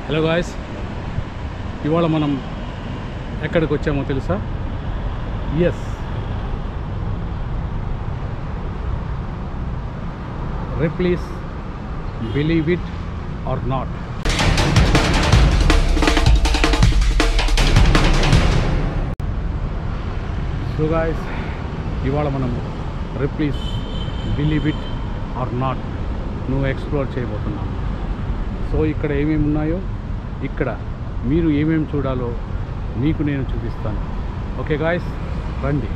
Hello guys ఇవాళ మనం ఎక్కడికి వచ్చామో తెలుసా yes Ripley's believe it or not so guys ఇవాళ మనం Ripley's believe it or not నువ్వు ఎక్స్ప్లోర్ చేయబోతున్నాం సో ఇక్కడ ఏమేమి ఉన్నాయో ఇక్కడ మీరు ఏమేమి చూడాలో మీకు నేను చూపిస్తాను ఓకే గాయస్ రండి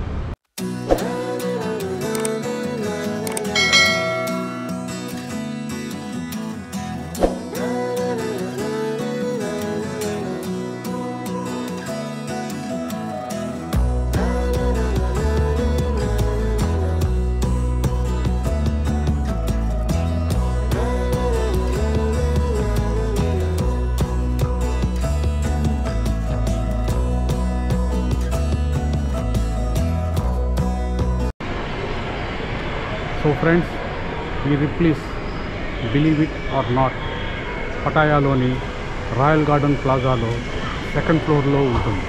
సో ఫ్రెండ్స్ ఈ Ripley's believe it or not పటాయాలోని రాయల్ గార్డెన్ ప్లాజాలో సెకండ్ ఫ్లోర్లో ఉంటుంది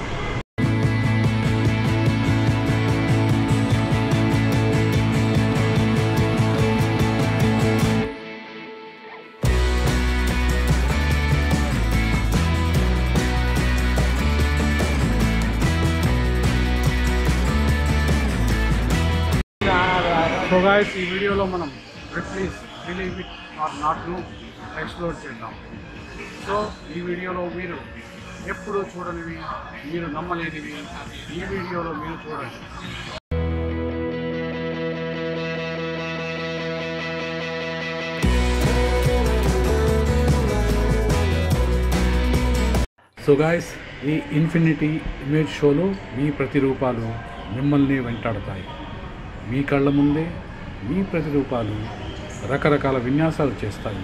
సో గాయస్ ఈ వీడియోలో మనం రిప్లీస్ బిలీవ్ ఇట్ ఆర్ నాట్ను ఎక్స్ప్లోర్ చేద్దాం సో ఈ వీడియోలో మీరు ఎప్పుడూ చూడనివి మీరు నమ్మలేనివి ఈ వీడియోలో మీరు చూడండి సో గాయస్ ఈ ఇన్ఫినిటీ ఇమేజ్ షోలో మీ ప్రతిరూపాలు మిమ్మల్ని వెంటాడతాయి మీ కళ్ళ ముందే మీ ప్రతిరూపాలు రకరకాల విన్యాసాలు చేస్తాయి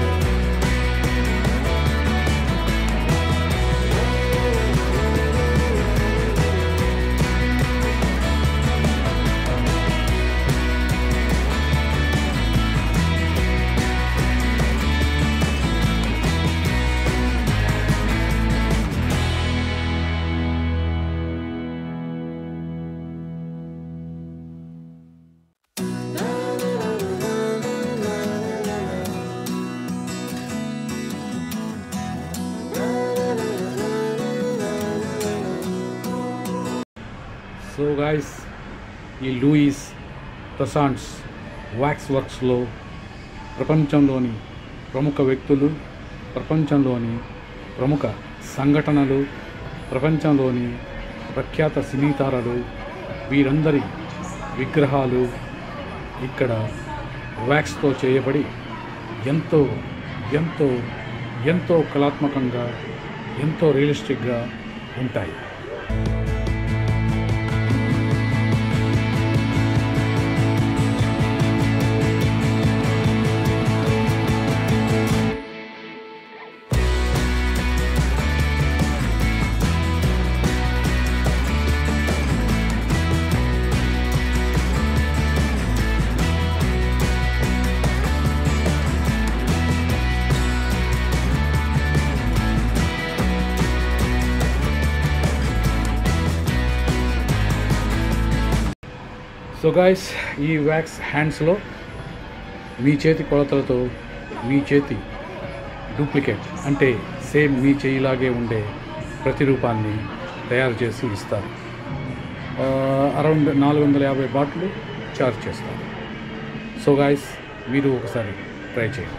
సో గాయస్ ఈ లూయిస్ ప్రశాంట్స్ వ్యాక్స్ వర్క్స్లో ప్రపంచంలోని ప్రముఖ వ్యక్తులు ప్రపంచంలోని ప్రముఖ సంఘటనలు ప్రపంచంలోని ప్రఖ్యాత సినీతారలు వీరందరి విగ్రహాలు ఇక్కడ వ్యాక్స్తో చేయబడి ఎంతో ఎంతో ఎంతో కళాత్మకంగా ఎంతో రియలిస్టిక్గా ఉంటాయి సో గాయస్ ఈ వ్యాక్స్ హ్యాండ్స్లో మీ చేతి కొలతలతో మీ చేతి డూప్లికేట్ అంటే సేమ్ మీ చేయిలాగే ఉండే ప్రతిరూపాన్ని తయారు చేసి ఇస్తారు అరౌండ్ నాలుగు వందల యాభై బాట్లు చార్జ్ చేస్తారు సో గాయస్ మీరు ఒకసారి ట్రై చేయండి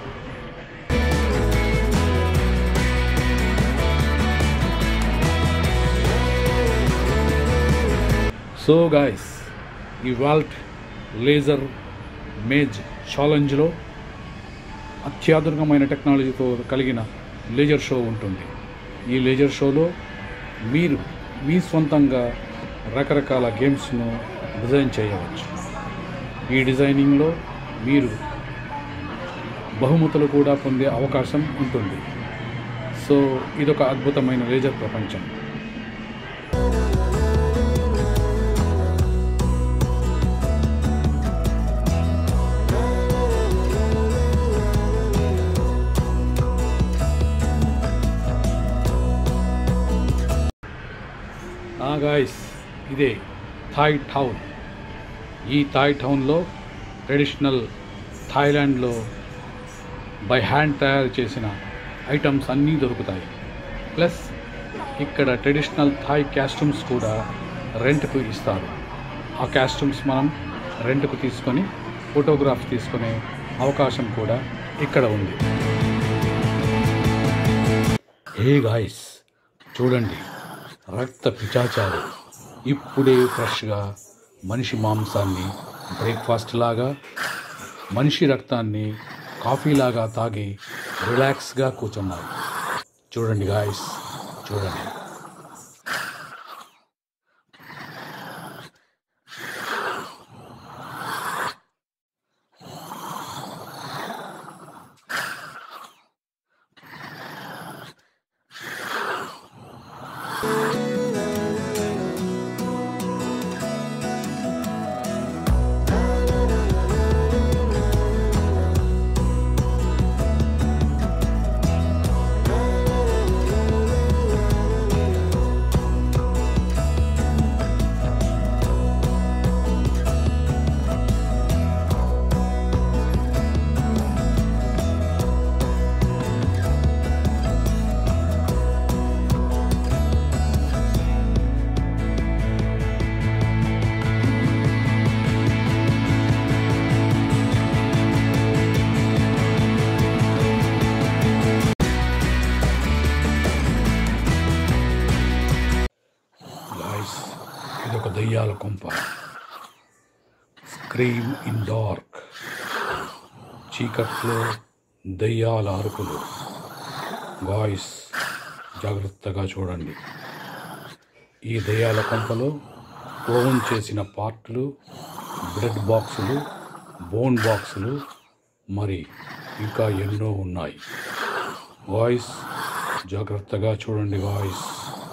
సో గాయస్ ఈ వాల్ట్ లేజర్ మేజ్ ఛాలెంజ్లో అత్యాధునికమైన టెక్నాలజీతో కలిగిన లేజర్ షో ఉంటుంది ఈ లేజర్ షోలో మీరు మీ సొంతంగా రకరకాల గేమ్స్ను డిజైన్ చేయవచ్చు ఈ డిజైనింగ్లో మీరు బహుమతులు కూడా పొందే అవకాశం ఉంటుంది సో ఇదొక అద్భుతమైన లేజర్ ప్రపంచం గాయస్ ఇదే థాయ్ టౌన్ ఈ థాయ్ టౌన్లో ట్రెడిషనల్ థాయిలాండ్లో బై హ్యాండ్ తయారు చేసిన ఐటమ్స్ అన్నీ దొరుకుతాయి ప్లస్ ఇక్కడ ట్రెడిషనల్ థాయ్ క్యాస్ట్యూమ్స్ కూడా రెంట్కు ఇస్తారు ఆ క్యాస్ట్యూమ్స్ మనం రెంట్కు తీసుకొని ఫోటోగ్రాఫ్స్ తీసుకునే అవకాశం కూడా ఇక్కడ ఉంది హే గాయస్ చూడండి రక్త పిచాచాలు ఇప్పుడే ఫ్రెష్గా మనిషి మాంసాన్ని బ్రేక్ఫాస్ట్ లాగా మనిషి రక్తాన్ని కాఫీ లాగా తాగి రిలాక్స్గా కూర్చున్నారు చూడండి గాయస్ చూడండి గాయస్ ఇది ఒక దయ్యాల కొంప స్క్రీమ్ ఇన్ డార్క్ చీకట్లో దయ్యాల అరుపులు గాయస్ జాగ్రత్తగా చూడండి ఈ దయ్యాల కొంపలో ఓవెన్ చేసిన పార్ట్లు బ్రెడ్ బాక్సులు బోన్ బాక్సులు మరి ఇంకా ఎన్నో ఉన్నాయి వాయిస్ జాగ్రత్తగా చూడండి వాయిస్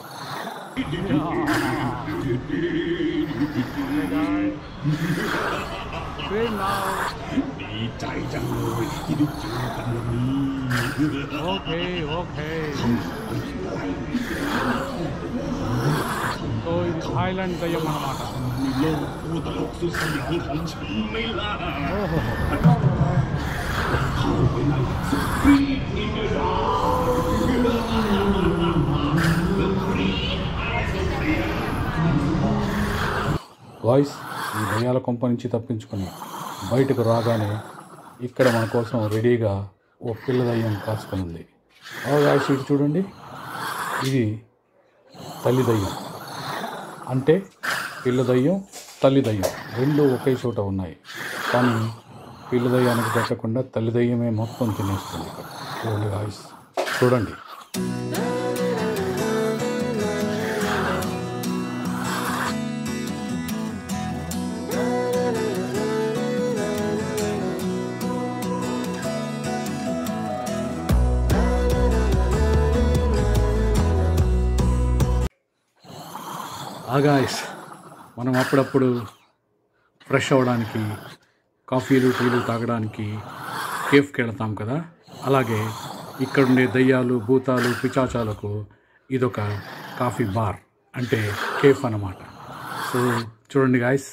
ఓకే ఓకే సో ఇది థాయిలాండ్ దయ్యం అన్నమాట โลกผู้ตลกสุดสยองของฉันไม่ล่ะ ఓహో เข้าไปในสปรีดอินเดดา వాయిస్ ఈ దయ్యాల కొంప నుంచి తప్పించుకొని బయటకు రాగానే ఇక్కడ మన కోసం రెడీగా ఓ పిల్ల దయ్యం కాసుకొని ఉంది ఆ వాయిస్ ఇటు చూడండి ఇది తల్లి దయ్యం అంటే పిల్ల దయ్యం తల్లి దయ్యం రెండు ఒకే చోట ఉన్నాయి కానీ పిల్ల దయ్యానికి పెట్టకుండా తల్లి దయ్యమే మొత్తం తినేస్తుంది ఇక్కడ చూడండి వాయిస్ చూడండి ఆ గాయస్ మనం అప్పుడప్పుడు ఫ్రెష్ అవ్వడానికి కాఫీలు టీలు తాగడానికి కేఫ్కి వెళతాం కదా అలాగే ఇక్కడుండే దయ్యాలు భూతాలు పిచాచాలకు ఇదొక కాఫీ బార్ అంటే కేఫ్ అన్నమాట సో చూడండి గాయస్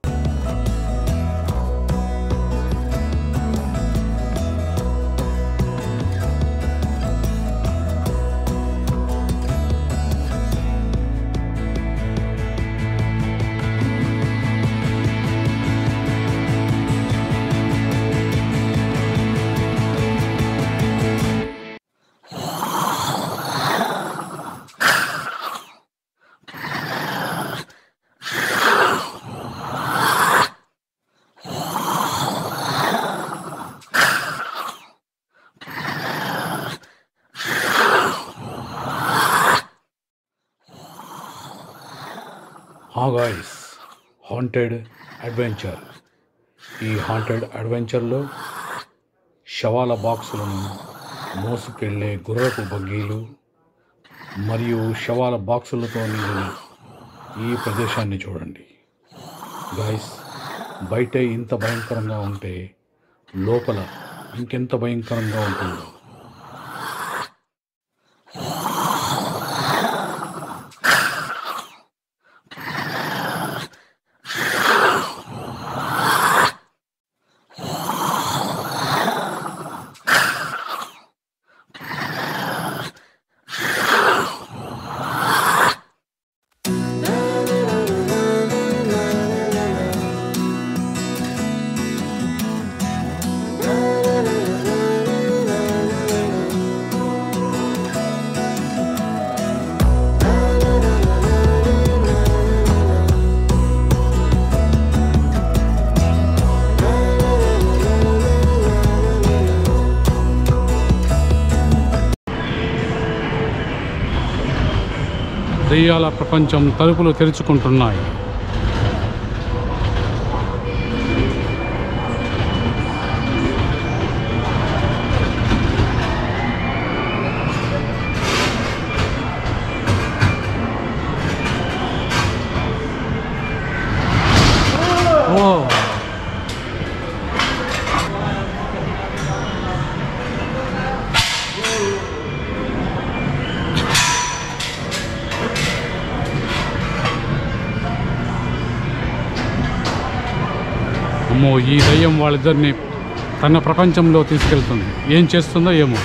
హా గాయస్ హాంటెడ్ అడ్వెంచర్ ఈ హాంటెడ్ అడ్వెంచర్లో శవాల బాక్సులను మోసుకెళ్లే గుర్రపు బగ్గీలు మరియు శవాల బాక్సులతో నిండిన ఈ ప్రదేశాన్ని చూడండి గాయస్ బయటే ఇంత భయంకరంగా ఉంటే లోపల ఇంకెంత భయంకరంగా ఉంటుందో దెయ్యాల ప్రపంచం తలుపులు తెరుచుకుంటున్నాయి ఓ అమ్మో ఈ దయ్యం వాళ్ళిద్దరిని తన ప్రపంచంలో తీసుకెళ్తుంది ఏం చేస్తుందో ఏమో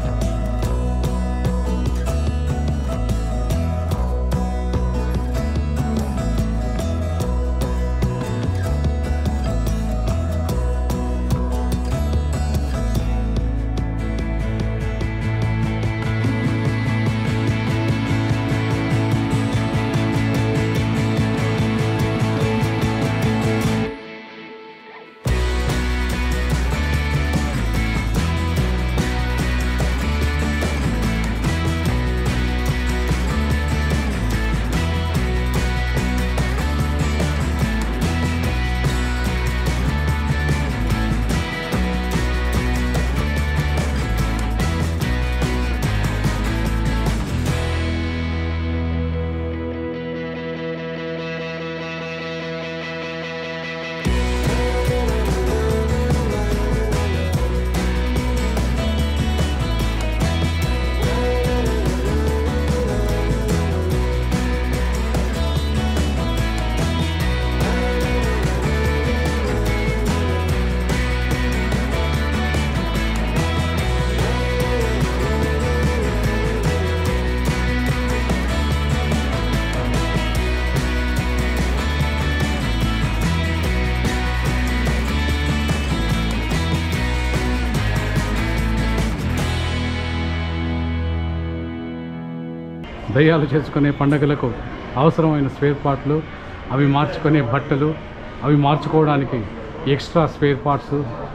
దయ్యాలు చేసుకునే పండగలకు అవసరమైన స్పేర్ పార్ట్లు అవి మార్చుకునే బట్టలు అవి మార్చుకోవడానికి ఎక్స్ట్రా స్పేర్ పార్ట్స్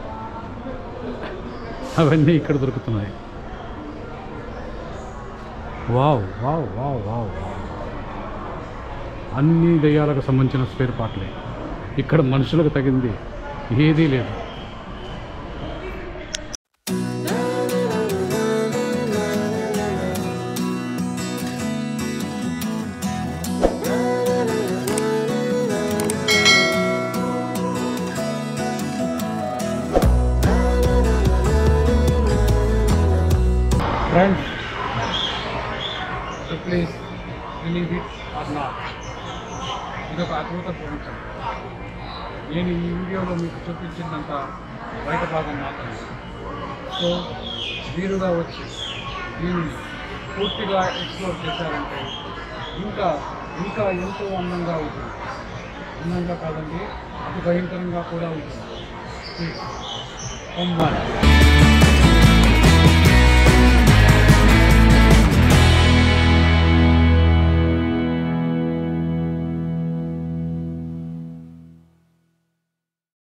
అవన్నీ ఇక్కడ దొరుకుతున్నాయి wow wow wow wow wow. అన్ని దయ్యాలకు సంబంధించిన స్పేర్ పార్ట్లే ఇక్కడ మనుషులకు తగింది ఏదీ లేదు friends please believe it or not ఇది ఒక అద్భుత ప్రపంచం నేను ఈ వీడియోలో మీకు చూపించిందంత బయట భాగం మాత్రమే సో వీరుగా వచ్చి దీన్ని పూర్తిగా ఎక్స్ప్లోర్ చేశారంటే ఇంకా ఇంకా ఎంతో అందంగా ఉంటుంది అందంగా కాదండి అతి భయంకరంగా కూడా ఉంటుంది ప్లీజ్ కమ్